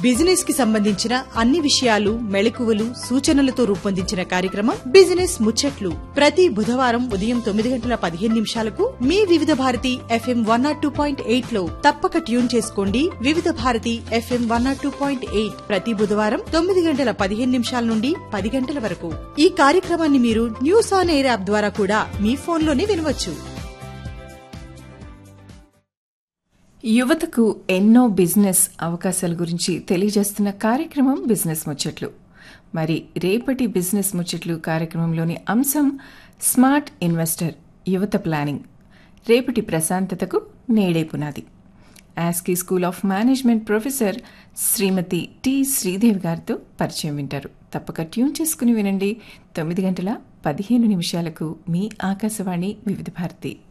business కి సంబంధించిన అన్ని విషయాలు మెళకువలు సూచనలతో రూపొందించిన కార్యక్రమం బిజినెస్ ముచ్చట్లు ప్రతి బుధవారం ఉదయం తొమ్మిది గంటల పదిహేను నిమిషాలకు మీ Vividh Bharati F M one not two point eight లో తప్పక ట్యూన్ చేసుకోండి Vividh Bharati F M one not two point eight ప్రతి బుధవారం తొమ్మిది గంటల పదిహేను నిమిషాల నుండి పది గంటల వరకు ఈ కార్యక్రమాన్ని మీరు న్యూస్ ఆన్ ఎయిర్ యాప్ ద్వారా కూడా మీ ఫోన్లోనే వినవచ్చు యువతకు ఎన్నో బిజినెస్ అవకాశాల గురించి తెలియజేస్తున్న కార్యక్రమం బిజినెస్ ముచ్చట్లు మరి రేపటి బిజినెస్ ముచ్చట్లు కార్యక్రమంలోని అంశం స్మార్ట్ ఇన్వెస్టర్ యువత ప్లానింగ్ రేపటి ప్రశాంతతకు నేడే పునాది ASCI school of management professor Shrimati T Sridevi గారితో పరిచయం వింటారు తప్పక ట్యూన్ చేసుకుని వినండి తొమ్మిది గంటల పదిహేను నిమిషాలకు మీ ఆకాశవాణి వివిధ భారతి